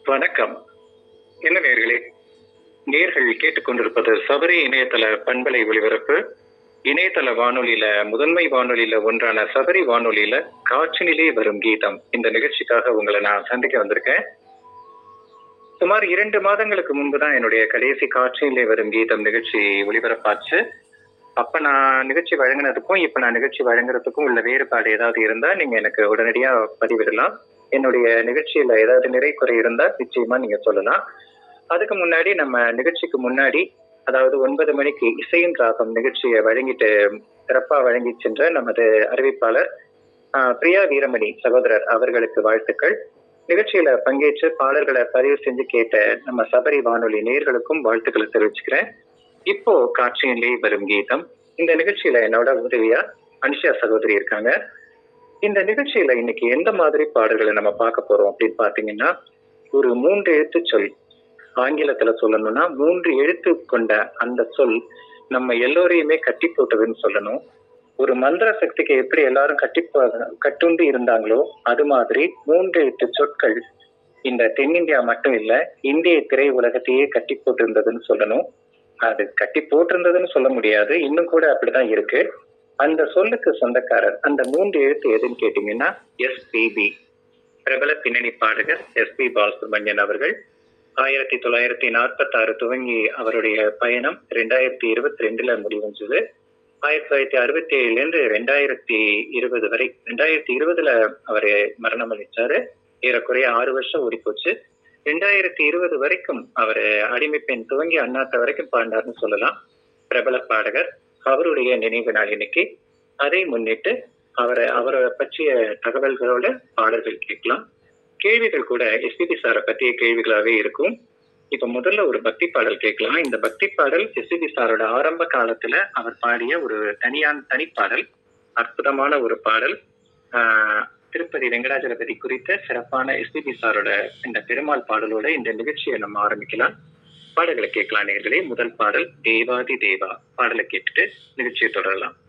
வணக்கம் என்ன நேர்களே நேர்கள் கேட்டுக்கொண்டிருப்பது சபரி இணையதள பண்பலை ஒளிபரப்பு இணையதள வானொலியில முதன்மை வானொலியில ஒன்றான சபரி வானொலியில காற்றினிலே வரும் கீதம் இந்த நிகழ்ச்சிக்காக உங்களை நான் சந்திக்க வந்திருக்கேன் சுமார் இரண்டு மாதங்களுக்கு முன்பு தான் என்னுடைய கடைசி காற்றினிலே வரும் கீதம் நிகழ்ச்சி ஒளிபரப்பாச்சு அப்ப நான் நிகழ்ச்சி வழங்கினதுக்கும் இப்ப நான் நிகழ்ச்சி வழங்குறதுக்கும் உள்ள வேறுபாடு ஏதாவது இருந்தா நீங்க எனக்கு உடனடியா பதிவிடலாம் என்னுடைய நிகழ்ச்சியில ஏதாவது நிறை குறை இருந்தா நிச்சயமா நீங்க சொல்லலாம் அதுக்கு முன்னாடி நம்ம நிகழ்ச்சிக்கு முன்னாடி அதாவது ஒன்பது மணிக்கு இசையின் ராகம் நிகழ்ச்சியை வழங்கிட்டு சிறப்பா வழங்கி சென்ற நமது அறிவிப்பாளர் ஆஹ், பிரியா வீரமணி சகோதரர் அவர்களுக்கு வாழ்த்துக்கள் நிகழ்ச்சியில பங்கேற்று பாடல்களை பதிவு செஞ்சு கேட்ட நம்ம சபரி வானொலி நேர்களுக்கும் வாழ்த்துக்களை தெரிவிச்சுக்கிறேன் இப்போ காட்சியிலே வரும் கீதம் இந்த நிகழ்ச்சியில என்னோட உதவியா அனிஷா சகோதரி இருக்காங்க இந்த நிகழ்ச்சியில இன்னைக்கு எந்த மாதிரி பாடல்களை நம்ம பார்க்க போறோம் அப்படின்னு பாத்தீங்கன்னா ஒரு மூன்று எழுத்து சொல் ஆங்கிலத்துல சொல்லணும்னா மூன்று எழுத்து கொண்ட அந்த சொல் நம்ம எல்லோரையுமே கட்டி போட்டதுன்னு சொல்லணும் ஒரு மந்திர சக்திக்கு எப்படி எல்லாரும் கட்டி போ- கட்டுண்டு இருந்தாங்களோ அது மாதிரி மூன்று எழுத்து சொற்கள் இந்த தென்னிந்தியா மட்டும் இல்ல இந்திய திரை உலகத்தையே கட்டி போட்டிருந்ததுன்னு சொல்லணும் அது கட்டி போட்டிருந்ததுன்னு சொல்ல முடியாது இன்னும் கூட அப்படிதான் இருக்கு அந்த சொல்லுக்கு சொந்தக்காரர் அந்த மூன்று எழுத்து எதுன்னு கேட்டீங்கன்னா எஸ்பிபி பிரபல பின்னணி பாடகர் எஸ்பி பாலசுப்ரமணியன் அவர்கள் ஆயிரத்தி தொள்ளாயிரத்தி நாற்பத்தி ஆறு துவங்கி அவருடைய பயணம் ரெண்டாயிரத்தி இருபத்தி ரெண்டுல முடிவடைஞ்சது ஆயிரத்தி தொள்ளாயிரத்தி அறுபத்தி ஏழுல இருந்து ரெண்டாயிரத்தி இருபது வரை ரெண்டாயிரத்தி இருபதுல அவர் மரணம் அளிச்சாரு ஏறக்குறைய ஆறு வருஷம் ஓடி போச்சு ரெண்டாயிரத்தி இருபது வரைக்கும் அவர் அடிமை பெண் துவங்கி அண்ணாத்த வரைக்கும் பாடினார்னு சொல்லலாம் பிரபல பாடகர் அவருடைய நினைவு நாள் இன்னைக்கு அதை முன்னிட்டு அவரை அவரை பற்றிய தகவல்களோட பாடல்கள் கேட்கலாம் கேள்விகள் கூட எஸ்பிபி சாரை பற்றிய கேள்விகளாவே இருக்கும் இப்ப முதல்ல ஒரு பக்தி பாடல் கேட்கலாம் இந்த பக்தி பாடல் எஸ்பிபி சாரோட ஆரம்ப காலத்துல அவர் பாடிய ஒரு தனியான் தனிப்பாடல் அற்புதமான ஒரு பாடல் ஆஹ் திருப்பதி வெங்கடாஜலபதி குறித்த சிறப்பான எஸ்பிபி சாரோட இந்த பெருமாள் பாடலோட இந்த நிகழ்ச்சியை நம்ம ஆரம்பிக்கலாம் பாடல்களை கேட்கலாம் நேர்களே முதல் பாடல் தேவாதி தேவா பாடலை கேட்டுட்டு நிகழ்ச்சியை தொடரலாம்